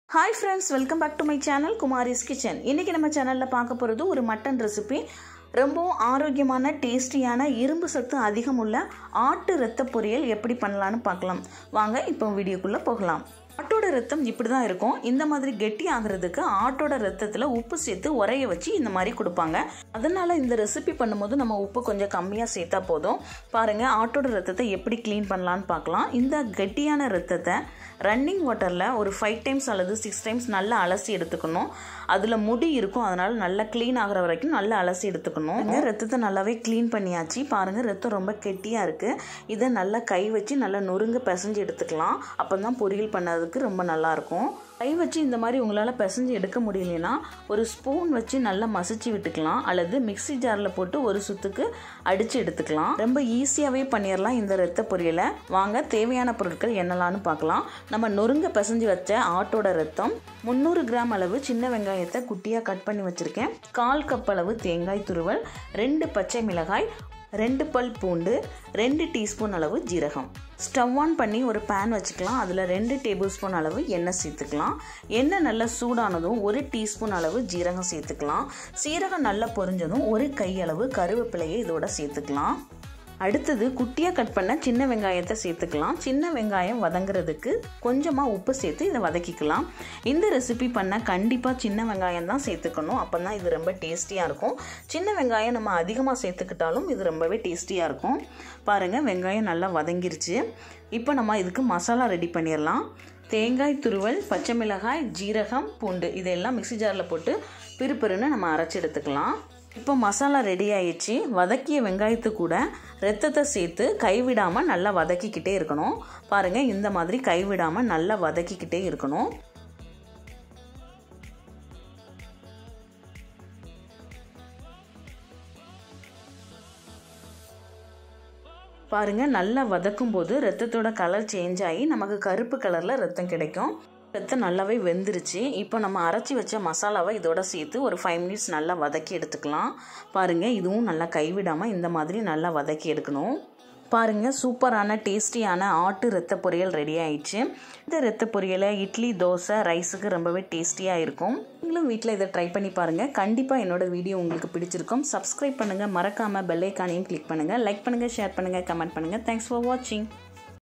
hi friends welcome back to my channel Kumari's kitchen இன்றைக்கி நம்ம சேனலில் பார்க்க போகிறது ஒரு மட்டன் ரெசிபி ரொம்பவும் ஆரோக்கியமான டேஸ்டியான இரும்பு சத்து அதிகமுள்ள ஆட்டு ரத்த பொரியல் எப்படி பண்ணலான்னு பார்க்கலாம் வாங்க இப்போ வீடியோக்குள்ளே போகலாம் ஆட்டோட ரத்தம் இப்படி தான் இருக்கும் இந்த மாதிரி கெட்டி ஆகிறதுக்கு ஆட்டோட ரத்தத்தில் உப்பு சேர்த்து உரைய வச்சு இந்த மாதிரி கொடுப்பாங்க அதனால் இந்த ரெசிபி பண்ணும்போது நம்ம உப்பு கொஞ்சம் கம்மியாக சேர்த்தா போதும் பாருங்கள் ஆட்டோட ரத்தத்தை எப்படி க்ளீன் பண்ணலான்னு பார்க்கலாம் இந்த கெட்டியான ரத்தத்தை ரன்னிங் வாட்டரில் ஒரு ஃபைவ் டைம்ஸ் அல்லது சிக்ஸ் டைம்ஸ் நல்லா அலசி எடுத்துக்கணும் அதில் முடி இருக்கும் அதனால் நல்லா க்ளீன் ஆகிற வரைக்கும் நல்லா அலசி எடுத்துக்கணும் இந்த ரத்தத்தை நல்லாவே க்ளீன் பண்ணியாச்சு பாருங்கள் ரத்தம் ரொம்ப கெட்டியாக இருக்குது இதை நல்லா கை வச்சு நல்லா நொறுங்க பிசைஞ்சு எடுத்துக்கலாம் அப்போ தான் பொரியல் பண்ணதுக்கு ரொம்ப நல்லாயிருக்கும் கை வச்சு இந்த மாதிரி உங்களால் பிசைஞ்சு எடுக்க முடியலனா ஒரு ஸ்பூன் வச்சு நல்லா மசிச்சு விட்டுக்கலாம் அல்லது மிக்சி ஜாரில் போட்டு ஒரு சுத்துக்கு அடித்து எடுத்துக்கலாம் ரொம்ப ஈஸியாகவே பண்ணிடலாம் இந்த ரத்த பொரியலை வாங்க தேவையான பொருட்கள் என்னலான்னு பார்க்கலாம் நம்ம நொறுங்க பிசைஞ்சு வச்ச ஆட்டோட ரத்தம் முந்நூறு கிராம் அளவு சின்ன வெங்காயத்தை குட்டியாக கட் பண்ணி வச்சுருக்கேன் கால் கப் அளவு தேங்காய் துருவல் ரெண்டு பச்சை மிளகாய் ரெண்டு பல் பூண்டு ரெண்டு டீஸ்பூன் அளவு ஜீரகம் ஸ்டவ் ஆன் பண்ணி ஒரு பேன் வச்சுக்கலாம் அதில் ரெண்டு டேபிள் ஸ்பூன் அளவு எண்ணெய் சேர்த்துக்கலாம் எண்ணெய் நல்லா சூடானதும் ஒரு டீஸ்பூன் அளவு ஜீரகம் சேர்த்துக்கலாம் சீரகம் நல்லா பொரிஞ்சதும் ஒரு கையளவு கருவேப்பிலையை இதோட சேர்த்துக்கலாம் அடுத்தது குட்டியாக கட் பண்ண சின்ன வெங்காயத்தை சேர்த்துக்கலாம் சின்ன வெங்காயம் வதங்குறதுக்கு கொஞ்சமாக உப்பு சேர்த்து இதை வதக்கிக்கலாம் இந்த ரெசிபி பண்ண கண்டிப்பாக சின்ன வெங்காயம் தான் சேர்த்துக்கணும் அப்போ தான் இது ரொம்ப டேஸ்டியாக இருக்கும் சின்ன வெங்காயம் நம்ம அதிகமாக சேர்த்துக்கிட்டாலும் இது ரொம்பவே டேஸ்டியாக இருக்கும் பாருங்கள் வெங்காயம் நல்லா வதங்கிருச்சு இப்போ நம்ம இதுக்கு மசாலா ரெடி பண்ணிடலாம் தேங்காய் துருவல் பச்சை மிளகாய் ஜீரகம் பூண்டு இதெல்லாம் மிக்சி ஜாரில் போட்டு பிறுபிறுன்னு நம்ம அரைச்சி எடுத்துக்கலாம் இப்போ மசாலா ரெடி ஆயிடுச்சு வதக்கிய வெங்காயத்து கூட ரத்தத்தை சேர்த்து கைவிடாமல் நல்லா வதக்கிக்கிட்டே இருக்கணும் பாருங்கள் இந்த மாதிரி கைவிடாமல் நல்லா வதக்கிக்கிட்டே இருக்கணும் பாருங்கள் நல்லா வதக்கும் போது ரத்தத்தோட கலர் சேஞ்ச் ஆகி நமக்கு கருப்பு கலரில் ரத்தம் கிடைக்கும் ரத்தம் நல்லாவே வெந்துருச்சு இப்போ நம்ம அரைச்சி வச்ச மசாலாவை இதோட சேர்த்து ஒரு ஃபைவ் மினிட்ஸ் நல்லா வதக்கி எடுத்துக்கலாம் பாருங்கள் இதுவும் நல்லா கைவிடாமல் இந்த மாதிரி நல்லா வதக்கி எடுக்கணும் பாருங்கள் சூப்பரான டேஸ்டியான ஆட்டு ரத்த பொரியல் ரெடி ஆயிடுச்சு இந்த ரத்த பொரியலை இட்லி தோசை ரைஸுக்கு ரொம்பவே டேஸ்டியாக இருக்கும் நீங்களும் வீட்டில் இதை ட்ரை பண்ணி பாருங்கள் கண்டிப்பாக என்னோடய வீடியோ உங்களுக்கு பிடிச்சிருக்கும் சப்ஸ்கிரைப் பண்ணுங்கள் மறக்காமல் பெல்லைக்கானையும் கிளிக் பண்ணுங்கள் லைக் பண்ணுங்கள் ஷேர் பண்ணுங்கள் கமெண்ட் பண்ணுங்கள் தேங்க்ஸ் ஃபார் வாட்சிங்